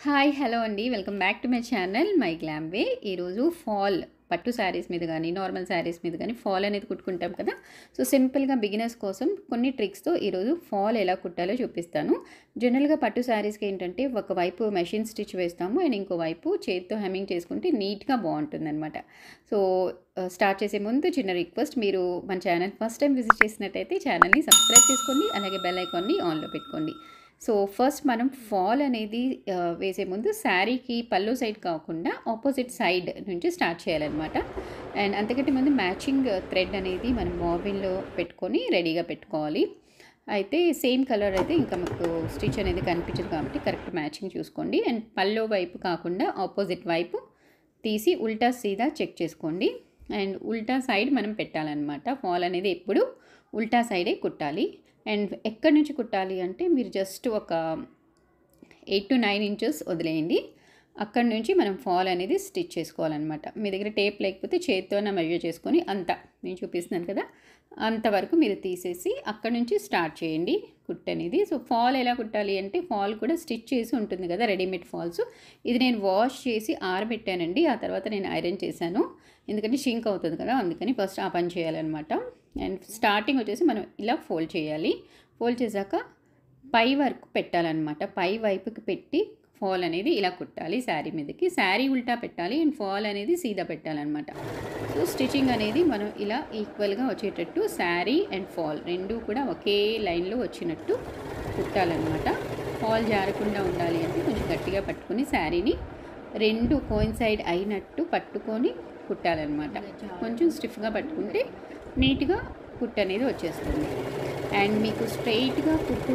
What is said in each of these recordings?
hi hello అండి welcome back to my channel my glam way ఈరోజు fall పట్టు శారీస్ మీద కానీ నార్మల్ శారీస్ మీద కానీ ఫాల్ అనేది కుట్టుకుంటాం కదా సో సింపుల్గా బిగినర్స్ కోసం కొన్ని ట్రిక్స్తో ఈరోజు ఫాల్ ఎలా కుట్టాలో చూపిస్తాను జనరల్గా పట్టు శారీస్కి ఏంటంటే ఒకవైపు మెషిన్ స్టిచ్ వేస్తాము అండ్ ఇంకోవైపు చేతితో హెమ్మింగ్ చేసుకుంటే నీట్గా బాగుంటుంది అనమాట సో స్టార్ట్ చేసే ముందు చిన్న రిక్వెస్ట్ మీరు మన ఛానల్ ఫస్ట్ టైం విజిట్ చేసినట్టయితే ఛానల్ని సబ్స్క్రైబ్ చేసుకోండి అలాగే బెల్ ఐకాన్ని ఆన్లో పెట్టుకోండి సో ఫస్ట్ మనం ఫాల్ అనేది ఆ, వేసే ముందు శారీకి పళ్ళు సైడ్ కాకుండా ఆపోజిట్ సైడ్ నుంచి స్టార్ట్ చేయాలన్నమాట అండ్ అంతకంటే ముందు మ్యాచింగ్ థ్రెడ్ అనేది మనం బాబిన్లో పెట్టుకొని రెడీగా పెట్టుకోవాలి అయితే సేమ్ కలర్ అయితే ఇంకా మీకు స్టిచ్ అనేది కనిపించదు కాబట్టి కరెక్ట్ మ్యాచింగ్ చూసుకోండి అండ్ పల్లో వైపు కాకుండా ఆపోజిట్ వైపు తీసి ఉల్టా సీదా చెక్ చేసుకోండి అండ్ ఉల్టా సైడ్ మనం పెట్టాలన్నమాట ఫాల్ అనేది ఎప్పుడు ఉల్టా సైడే కుట్టాలి అండ్ ఎక్కడి నుంచి కుట్టాలి అంటే మీరు జస్ట్ ఒక ఎయిట్ టు నైన్ ఇంచెస్ వదిలేయండి అక్కడి నుంచి మనం ఫాల్ అనేది స్టిచ్ చేసుకోవాలన్నమాట మీ దగ్గర టేప్ లేకపోతే చేతితోనే మెజర్ చేసుకొని అంత నేను చూపిస్తున్నాను కదా అంతవరకు మీరు తీసేసి అక్కడ నుంచి స్టార్ట్ చేయండి కుట్ అనేది సో ఫాల్ ఎలా కుట్టాలి అంటే ఫాల్ కూడా స్టిచ్ చేసి ఉంటుంది కదా రెడీమేడ్ ఫాల్స్ ఇది నేను వాష్ చేసి ఆరబెట్టానండి ఆ తర్వాత నేను ఐరన్ చేశాను ఎందుకంటే షింక్ అవుతుంది కదా అందుకని ఫస్ట్ ఆ పని చేయాలన్నమాట అండ్ స్టార్టింగ్ వచ్చేసి మనం ఇలా ఫోల్డ్ చేయాలి ఫోల్డ్ చేశాక పై వరకు పెట్టాలన్నమాట పై వైపుకి పెట్టి ఫాల్ అనేది ఇలా కుట్టాలి శారీ మీదకి శారీ ఉల్టా పెట్టాలి అండ్ ఫాల్ అనేది సీదా పెట్టాలన్నమాట సో స్టిచ్చింగ్ అనేది మనం ఇలా ఈక్వల్గా వచ్చేటట్టు శారీ అండ్ ఫాల్ రెండు కూడా ఒకే లైన్లో వచ్చినట్టు కుట్టాలన్నమాట ఫాల్ జారకుండా ఉండాలి అంటే కొంచెం గట్టిగా పట్టుకొని శారీని రెండు కోయిన్సైడ్ అయినట్టు పట్టుకొని కుట్టాలన్నమాట కొంచెం స్టిఫ్గా పట్టుకుంటే నీట్గా కుట్టు అనేది వచ్చేస్తుంది అండ్ మీకు స్ట్రైట్గా కుట్టు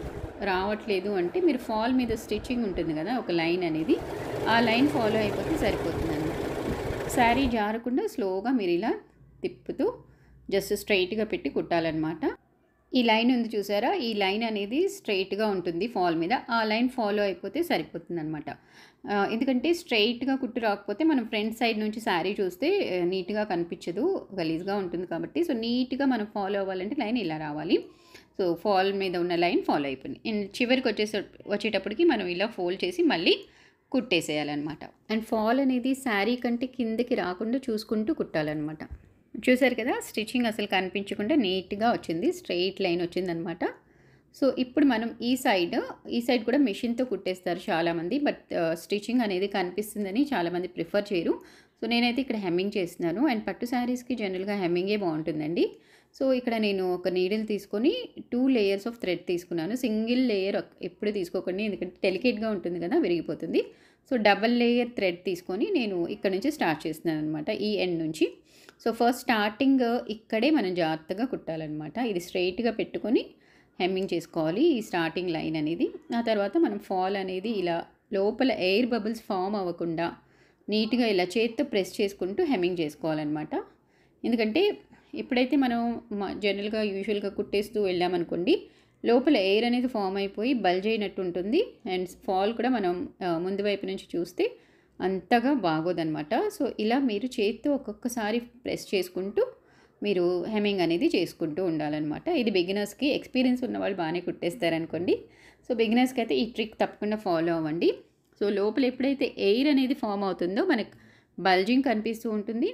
రావట్లేదు అంటే మీరు ఫాల్ మీద స్టిచ్చింగ్ ఉంటుంది కదా ఒక లైన్ అనేది ఆ లైన్ ఫాలో అయిపోతే సరిపోతుంది అనమాట శారీ జారకుండా స్లోగా మీరు ఇలా తిప్పుతూ జస్ట్ స్ట్రైట్గా పెట్టి కుట్టాలన్నమాట ఈ లైన్ ఉంది చూసారా ఈ లైన్ అనేది స్ట్రైట్గా ఉంటుంది ఫాల్ మీద ఆ లైన్ ఫాలో అయిపోతే సరిపోతుంది అనమాట ఎందుకంటే స్ట్రైట్గా కుట్టు రాకపోతే మనం ఫ్రంట్ సైడ్ నుంచి శారీ చూస్తే ఆ, నీట్గా కనిపించదు గలీజ్గా ఉంటుంది కాబట్టి సో నీట్గా మనం ఫాలో అవ్వాలంటే లైన్ ఇలా రావాలి సో ఫాల్ మీద ఉన్న లైన్ ఫాలో అయిపోయింది అండ్ చివరికి వచ్చేసే వచ్చేటప్పటికి మనం ఇలా ఫోల్డ్ చేసి మళ్ళీ కుట్టేసేయాలన్నమాట అండ్ ఫాల్ అనేది శారీ కంటే కిందకి రాకుండా చూసుకుంటూ కుట్టాలన్నమాట చూసారు కదా స్టిచ్చింగ్ అసలు కనిపించకుండా నీట్గా వచ్చింది స్ట్రెయిట్ లైన్ వచ్చిందనమాట సో ఇప్పుడు మనం ఈ సైడ్ ఈ సైడ్ కూడా మెషిన్తో కుట్టేస్తారు చాలామంది బట్ స్టిచ్చింగ్ అనేది కనిపిస్తుందని చాలామంది ప్రిఫర్ చేయరు సో నేనైతే ఇక్కడ హెమ్మింగ్ చేస్తున్నాను అండ్ పట్టు శారీస్కి జనరల్గా హెమ్మింగే బాగుంటుందండి సో ఇక్కడ నేను ఒక నీడిల్ తీసుకొని టూ లేయర్స్ ఆఫ్ థ్రెడ్ తీసుకున్నాను సింగిల్ లేయర్ ఎప్పుడు తీసుకోకండి ఎందుకంటే డెలికేట్గా ఉంటుంది కదా విరిగిపోతుంది సో డబల్ లేయర్ థ్రెడ్ తీసుకొని నేను ఇక్కడ నుంచి స్టార్ట్ చేస్తున్నాను అనమాట ఈ ఎండ్ నుంచి సో ఫస్ట్ స్టార్టింగ్ ఇక్కడే మనం జాగ్రత్తగా కుట్టాలన్నమాట ఇది స్ట్రైట్గా పెట్టుకొని హెమ్మింగ్ చేసుకోవాలి ఈ స్టార్టింగ్ లైన్ అనేది ఆ తర్వాత మనం ఫాల్ అనేది ఇలా లోపల ఎయిర్ బబుల్స్ ఫామ్ అవ్వకుండా నీట్గా ఇలా చేత్తో ప్రెస్ చేసుకుంటూ హెమ్మింగ్ చేసుకోవాలన్నమాట ఎందుకంటే ఎప్పుడైతే మనం మ- జనరల్గా యూజువల్గా కుట్టేస్తూ వెళ్ళామనుకోండి లోపల ఎయిర్ అనేది ఫామ్ అయిపోయి బల్జ్ అయినట్టు ఉంటుంది అండ్ ఫాల్ కూడా మనం ఆ, ముందు వైపు నుంచి చూస్తే అంతగా బాగోదన్నమాట సో ఇలా మీరు చేత్తో ఒక్కొక్కసారి ప్రెస్ చేసుకుంటూ మీరు హెమ్మింగ్ అనేది చేసుకుంటూ ఉండాలన్నమాట ఇది బిగినర్స్కి ఎక్స్పీరియన్స్ ఉన్న వాళ్ళు బాగానే కుట్టేస్తారనుకోండి సో బిగినర్స్కి అయితే ఈ ట్రిక్ తప్పకుండా ఫాలో అవ్వండి సో లోపల ఎప్పుడైతే ఎయిర్ అనేది ఫామ్ అవుతుందో మనకు బల్జింగ్ కనిపిస్తూ ఉంటుంది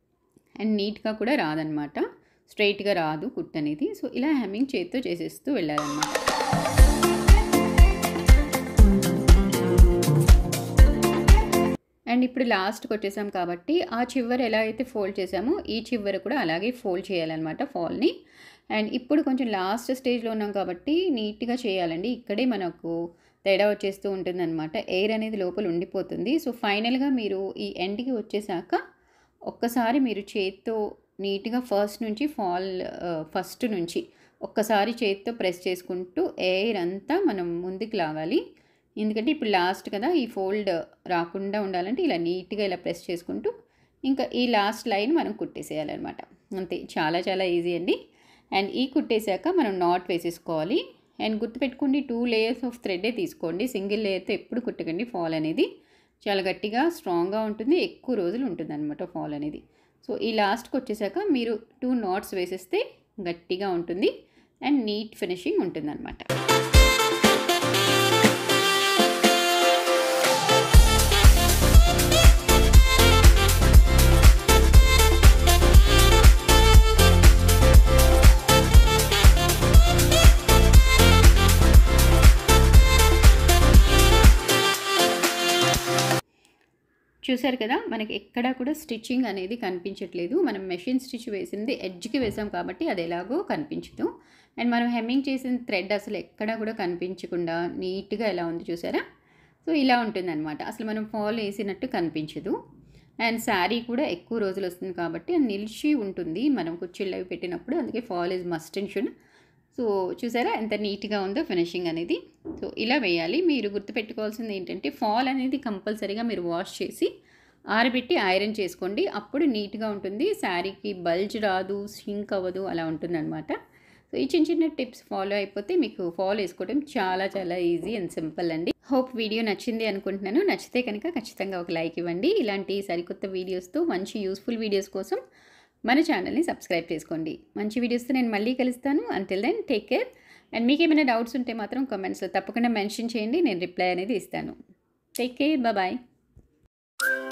అండ్ నీట్గా కూడా రాదనమాట స్ట్రైట్గా రాదు కుట్ అనేది సో ఇలా హెమ్మింగ్ చేత్తో చేసేస్తూ వెళ్ళాలన్నమాట అండ్ ఇప్పుడు లాస్ట్కి వచ్చేసాం కాబట్టి ఆ చివర ఎలా అయితే ఫోల్డ్ చేసామో ఈ చివర కూడా అలాగే ఫోల్డ్ చేయాలన్నమాట ఫాల్ని అండ్ ఇప్పుడు కొంచెం లాస్ట్ స్టేజ్లో ఉన్నాం కాబట్టి నీట్గా చేయాలండి ఇక్కడే మనకు తేడా వచ్చేస్తూ ఉంటుందన్నమాట ఎయిర్ అనేది లోపల ఉండిపోతుంది సో ఫైనల్గా మీరు ఈ ఎండ్కి వచ్చేసాక ఒక్కసారి మీరు చేత్తో నీట్గా ఫస్ట్ నుంచి ఫాల్ ఫస్ట్ నుంచి ఒక్కసారి చేత్తో ప్రెస్ చేసుకుంటూ ఎయిర్ అంతా మనం ముందుకు లాగాలి ఎందుకంటే ఇప్పుడు లాస్ట్ కదా ఈ ఫోల్డ్ రాకుండా ఉండాలంటే ఇలా నీట్గా ఇలా ప్రెస్ చేసుకుంటూ ఇంకా ఈ లాస్ట్ లైన్ మనం కుట్టేసేయాలన్నమాట అంతే చాలా చాలా ఈజీ అండి అండ్ ఈ కుట్టేశాక మనం నాట్ వేసేసుకోవాలి అండ్ గుర్తుపెట్టుకోండి టూ లేయర్స్ ఆఫ్ థ్రెడ్డే తీసుకోండి సింగిల్ లేయర్తో ఎప్పుడు కుట్టకండి ఫాల్ అనేది చాలా గట్టిగా స్ట్రాంగ్గా ఉంటుంది ఎక్కువ రోజులు ఉంటుంది అనమాట ఫాల్ అనేది సో ఈ లాస్ట్కి వచ్చేసాక మీరు టూ నాట్స్ వేసేస్తే గట్టిగా ఉంటుంది అండ్ నీట్ ఫినిషింగ్ ఉంటుంది చూసారు కదా మనకి ఎక్కడా కూడా స్టిచ్చింగ్ అనేది కనిపించట్లేదు మనం మెషిన్ స్టిచ్ వేసింది ఎడ్జ్కి వేసాం కాబట్టి అది ఎలాగో కనిపించదు అండ్ మనం హెమ్మింగ్ చేసిన థ్రెడ్ అసలు ఎక్కడా కూడా కనిపించకుండా నీట్గా ఎలా ఉంది చూసారా సో ఇలా ఉంటుందన్నమాట అసలు మనం ఫాల్ వేసినట్టు కనిపించదు అండ్ శారీ కూడా ఎక్కువ రోజులు వస్తుంది కాబట్టి అది నిలిచి ఉంటుంది మనం కుర్చీలు అవి పెట్టినప్పుడు అందుకే fall is must and should so చూసారా ఎంత నీట్గా ఉందో ఫినిషింగ్ అనేది సో ఇలా వేయాలి మీరు గుర్తుపెట్టుకోవాల్సింది ఏంటంటే ఫాల్ అనేది కంపల్సరీగా మీరు వాష్ చేసి ఆరబెట్టి ఐరన్ చేసుకోండి అప్పుడు నీట్గా ఉంటుంది శారీకి బల్జ్ రాదు సింక్ అవ్వదు అలా ఉంటుందన్నమాట సో ఈ చిన్న చిన్న టిప్స్ ఫాలో అయిపోతే మీకు ఫాలో వేసుకోవడం చాలా చాలా ఈజీ అండ్ సింపుల్ అండి హోప్ వీడియో నచ్చింది అనుకుంటున్నాను నచ్చితే కనుక ఖచ్చితంగా ఒక లైక్ ఇవ్వండి ఇలాంటి సరికొత్త వీడియోస్తో మంచి యూస్ఫుల్ వీడియోస్ కోసం మన ఛానల్ని సబ్స్క్రైబ్ చేసుకోండి మంచి వీడియోస్తో నేను మళ్ళీ కలుస్తాను until then take care and మీకు ఏమైనా డౌట్స్ ఉంటే మాత్రం కామెంట్స్లో తప్పకుండా మెన్షన్ చేయండి నేను రిప్లై అనేది ఇస్తాను టేక్ కేర్ బాయ్